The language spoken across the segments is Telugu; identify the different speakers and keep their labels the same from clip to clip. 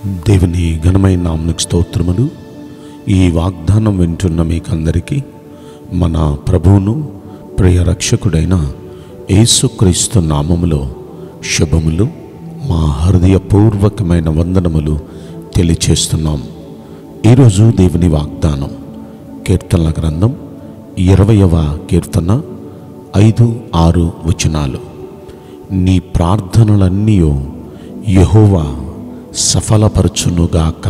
Speaker 1: దేవుని ఘనమైన నామకు స్తోత్రములు ఈ వాగ్దానం వింటున్న మీకందరికీ మన ప్రభువును ప్రియ రక్షకుడైన యేసుక్రీస్తు నామములో శుభములు మా హృదయపూర్వకమైన వందనములు తెలియచేస్తున్నాం ఈరోజు దేవుని వాగ్దానం కీర్తనల గ్రంథం ఇరవయవ కీర్తన ఐదు ఆరు వచనాలు నీ ప్రార్థనలన్నీ యెహోవా సఫలపరచునుగాక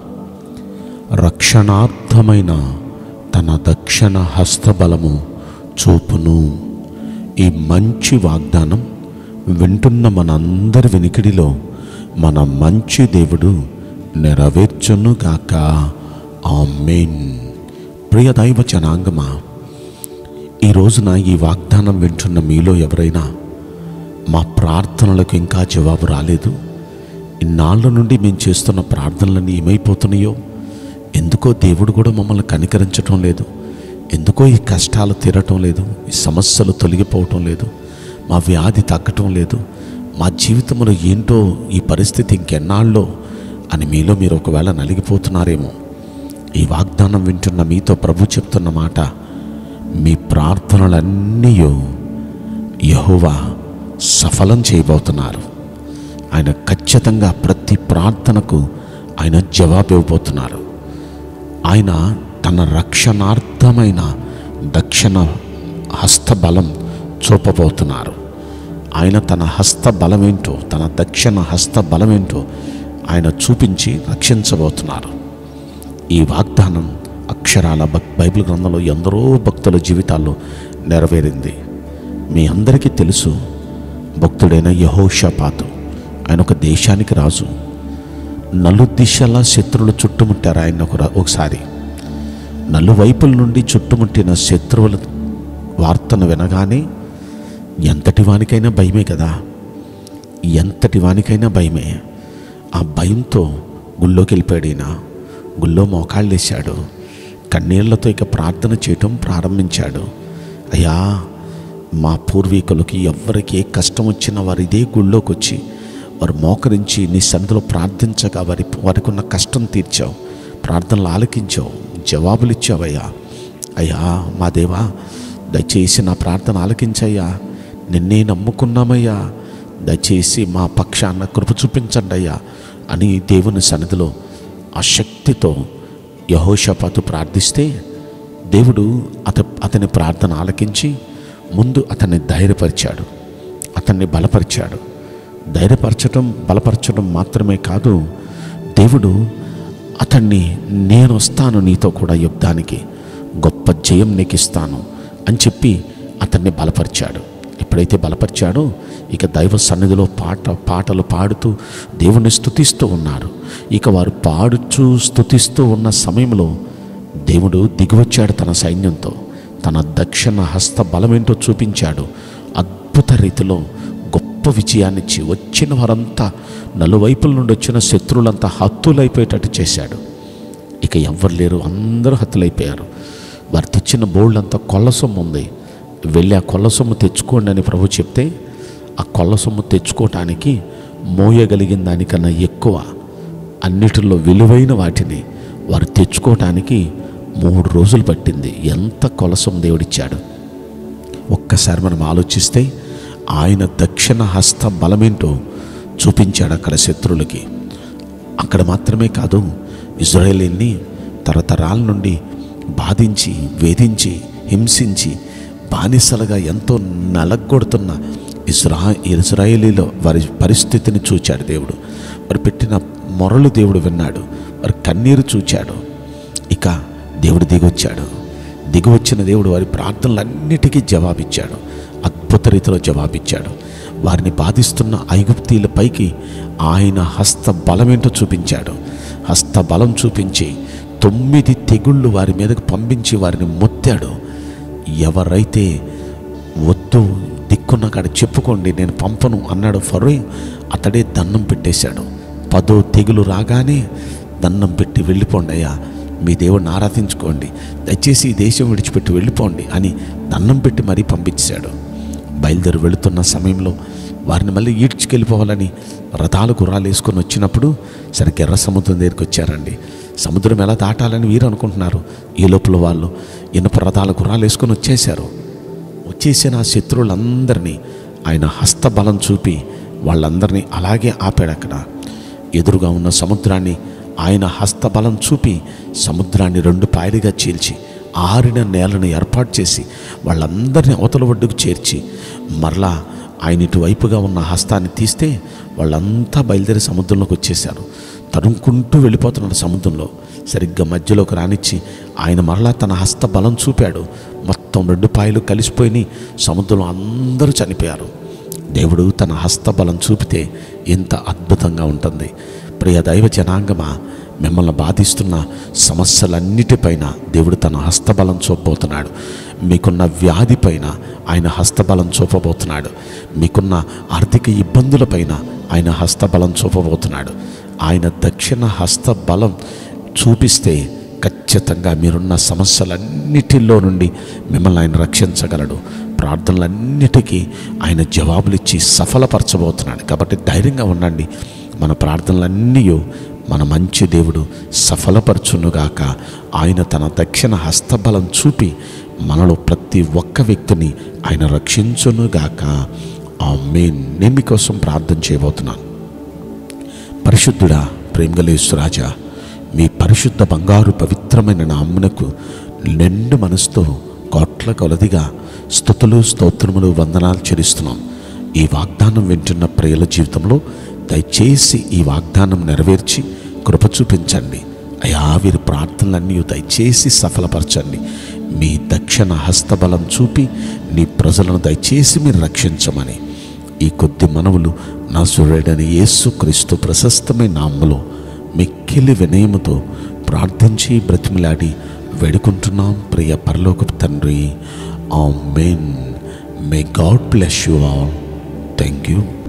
Speaker 1: రక్షణార్థమైన తన దక్షిణ హస్తబలము చూపును ఈ మంచి వాగ్దానం వింటున్న మనందరి వినికిడిలో మన మంచి దేవుడు నెరవేర్చునుగాక ఆమెన్ ప్రియ దైవ జనాంగమా ఈ రోజున ఈ వాగ్దానం వింటున్న మీలో ఎవరైనా మా ప్రార్థనలకు ఇంకా జవాబు రాలేదు ఇన్నాళ్ళ నుండి మేము చేస్తున్న ప్రార్థనలన్నీ ఏమైపోతున్నాయో ఎందుకో దేవుడు కూడా మమ్మల్ని కనికరించటం లేదు ఎందుకో ఈ కష్టాలు తీరటం లేదు ఈ సమస్యలు తొలగిపోవటం లేదు మా వ్యాధి తగ్గటం లేదు మా జీవితంలో ఏంటో ఈ పరిస్థితి ఇంకెన్నాళ్ళో అని మీలో మీరు ఒకవేళ నలిగిపోతున్నారేమో ఈ వాగ్దానం వింటున్న మీతో ప్రభు చెప్తున్న మాట మీ ప్రార్థనలన్నీ యహోవా సఫలం చేయబోతున్నారు ఆయన ఖచ్చితంగా ప్రతి ప్రార్థనకు ఆయన జవాబు ఇవ్వబోతున్నారు ఆయన తన రక్షణార్థమైన దక్షిణ హస్తబలం చూపబోతున్నారు ఆయన తన హస్త బలమేంటో తన దక్షిణ హస్త బలమేంటో ఆయన చూపించి రక్షించబోతున్నారు ఈ వాగ్దానం అక్షరాల బ- బైబిల్ గ్రంథంలో ఎందరో భక్తుల జీవితాల్లో నెరవేరింది మీ అందరికీ తెలుసు భక్తుడైన యహోషపాతు ఆయన ఒక దేశానికి రాజు నలుదిశల శత్రువులు చుట్టుముట్టారు ఆయన ఒక రా- ఒకసారి నలువైపుల నుండి చుట్టుముట్టిన శత్రువుల వార్తను వినగానే ఎంతటి వానికైనా భయమే కదా ఎంతటి వానికైనా భయమే ఆ భయంతో గుళ్ళోకి వెళ్ళిపోయాడు ఈయన గుళ్ళో మోకాళ్ళు వేశాడు కన్నీళ్లతో ఇక ప్రార్థన చేయటం ప్రారంభించాడు అయ్యా మా పూర్వీకులకి ఎవరికి ఏ కష్టం వచ్చినా వారు ఇదే గుళ్ళోకి వచ్చి వారు మోకరించి నీ సన్నిధిలో ప్రార్థించగా వారి వారికి ఉన్న కష్టం తీర్చావు ప్రార్థనలు ఆలకించావు జవాబులు ఇచ్చావయ్యా అయ్యా మా దేవా దయచేసి నా ప్రార్థన ఆలకించయ్యా నిన్నే నమ్ముకున్నామయ్యా దయచేసి మా పక్షాన కృప చూపించండి అయ్యా అని దేవుని సన్నిధిలో ఆ శక్తితో యహోషపాతు ప్రార్థిస్తే దేవుడు అత అతని ప్రార్థన ఆలకించి ముందు అతన్ని ధైర్యపరిచాడు అతన్ని బలపరిచాడు ధైర్యపరచడం బలపరచడం మాత్రమే కాదు దేవుడు అతన్ని నేను వస్తాను నీతో కూడా యుద్ధానికి గొప్ప జయం నీకు ఇస్తాను అని చెప్పి అతన్ని బలపరిచాడు ఎప్పుడైతే బలపరిచాడో ఇక దైవ సన్నిధిలో పాట పాటలు పాడుతూ దేవుణ్ణి స్తుతిస్తూ ఉన్నారు ఇక వారు పాడుచూ స్తుతిస్తూ ఉన్న సమయంలో దేవుడు దిగివచ్చాడు తన సైన్యంతో తన దక్షిణ హస్త బలమేంటో చూపించాడు అద్భుత రీతిలో గొప్ప విజయాన్నిచ్చి వచ్చిన వారంతా నలువైపుల నుండి వచ్చిన శత్రువులంతా హత్తులైపోయేటట్టు చేశాడు ఇక ఎవ్వరు లేరు అందరూ హత్తులైపోయారు వారు తెచ్చిన బోల్డ్ అంతా కొల్ల సొమ్ము ఉంది వెళ్ళి ఆ కొల్ల సొమ్ము తెచ్చుకోండి అని ప్రభు చెప్తే ఆ కొల్ల సొమ్ము తెచ్చుకోవటానికి మోయగలిగిన దానికన్నా ఎక్కువ అన్నిటిలో విలువైన వాటిని వారు తెచ్చుకోవటానికి మూడు రోజులు పట్టింది ఎంత కొలసం దేవుడిచ్చాడు ఒక్కసారి మనం ఆలోచిస్తే ఆయన దక్షిణ హస్త బలమేంటో చూపించాడు అక్కడ శత్రువులకి అక్కడ మాత్రమే కాదు ఇజ్రాయేలీని తరతరాల నుండి బాధించి వేధించి హింసించి బానిసలుగా ఎంతో నలగొడుతున్న ఇజ్రా ఇజ్రాయేలీలో వారి పరిస్థితిని చూచాడు దేవుడు వారు పెట్టిన మొరలు దేవుడు విన్నాడు వారి కన్నీరు చూచాడు ఇక దేవుడు దిగొచ్చాడు దిగివచ్చిన దేవుడు వారి ప్రార్థనలన్నిటికీ జవాబిచ్చాడు అద్భుత రీతిలో జవాబిచ్చాడు వారిని బాధిస్తున్న ఐగుప్తీల పైకి ఆయన హస్త బలమేంటో చూపించాడు హస్త బలం చూపించి తొమ్మిది తెగుళ్ళు వారి మీదకు పంపించి వారిని మొత్తాడు ఎవరైతే వద్దు దిక్కున్న కాడ చెప్పుకోండి నేను పంపను అన్నాడు ఫరో అతడే దండం పెట్టేశాడు పదో తెగులు రాగానే దండం పెట్టి వెళ్ళిపోండి అయ్యా మీ దేవుడిని ఆరాధించుకోండి దయచేసి ఈ దేశం విడిచిపెట్టి వెళ్ళిపోండి అని దండం పెట్టి మరీ పంపించాడు బయలుదేరి వెళుతున్న సమయంలో వారిని మళ్ళీ ఈడ్చుకెళ్ళిపోవాలని రథాలు గుర్రాలు వేసుకొని వచ్చినప్పుడు సరిగ్గా ఎర్ర సముద్రం దగ్గరికి వచ్చారండి సముద్రం ఎలా దాటాలని వీరు అనుకుంటున్నారు ఈ లోపల వాళ్ళు ఇనుప రథాల గుర్రాలు వేసుకొని వచ్చేశారు వచ్చేసిన ఆ శత్రువులందరినీ ఆయన హస్తబలం చూపి వాళ్ళందరినీ అలాగే ఆపాడు అక్కడ ఎదురుగా ఉన్న సముద్రాన్ని ఆయన హస్తబలం చూపి సముద్రాన్ని రెండు పాయలుగా చీల్చి ఆరిన నేలను ఏర్పాటు చేసి వాళ్ళందరినీ అవతల ఒడ్డుకు చేర్చి మరలా ఆయన ఇటువైపుగా ఉన్న హస్తాన్ని తీస్తే వాళ్ళంతా బయలుదేరి సముద్రంలోకి వచ్చేసారు తరుముకుంటూ వెళ్ళిపోతున్నాడు సముద్రంలో సరిగ్గా మధ్యలోకి రానిచ్చి ఆయన మరలా తన హస్త బలం చూపాడు మొత్తం రెండు పాయలు కలిసిపోయి సముద్రంలో అందరూ చనిపోయారు దేవుడు తన హస్త బలం చూపితే ఎంత అద్భుతంగా ఉంటుంది ప్రియ దైవ జనాంగమా మిమ్మల్ని బాధిస్తున్న సమస్యలన్నిటిపైన దేవుడు తన హస్తబలం చూపబోతున్నాడు మీకున్న వ్యాధిపైన ఆయన హస్తబలం చూపబోతున్నాడు మీకున్న ఆర్థిక ఇబ్బందులపైన ఆయన హస్తబలం చూపబోతున్నాడు ఆయన దక్షిణ హస్తబలం చూపిస్తే ఖచ్చితంగా మీరున్న సమస్యలన్నిటిలో నుండి మిమ్మల్ని ఆయన రక్షించగలడు ప్రార్థనలన్నిటికీ ఆయన జవాబులిచ్చి సఫలపరచబోతున్నాడు కాబట్టి ధైర్యంగా ఉండండి మన ప్రార్థనలన్నీ మన మంచి దేవుడు సఫలపరచునుగాక ఆయన తన దక్షిణ హస్తబలం చూపి మనలో ప్రతి ఒక్క వ్యక్తిని ఆయన రక్షించునుగాక ఆ మెయిన్ నేను మీకోసం ప్రార్థన చేయబోతున్నాను పరిశుద్ధుడా ప్రేమగలేశ్వరాజా మీ పరిశుద్ధ బంగారు పవిత్రమైన నామ్మునకు నిండు మనసుతో కోట్ల కొలదిగా స్థుతులు స్తోత్రములు వందనాలు చెల్లిస్తున్నాం ఈ వాగ్దానం వింటున్న ప్రియుల జీవితంలో దయచేసి ఈ వాగ్దానం నెరవేర్చి కృప చూపించండి అయా వీరి ప్రార్థనలన్నీ దయచేసి సఫలపరచండి మీ దక్షిణ హస్తబలం చూపి నీ ప్రజలను దయచేసి మీరు రక్షించమని ఈ కొద్ది మనవులు నా సురుడని యేసుక్రీస్తు ప్రశస్తమైన నామములో మిక్కిలి వినయముతో ప్రార్థించి బ్రతిమిలాడి వేడుకుంటున్నాం ప్రియ పరలోకపు తండ్రి amen may God bless you all thank you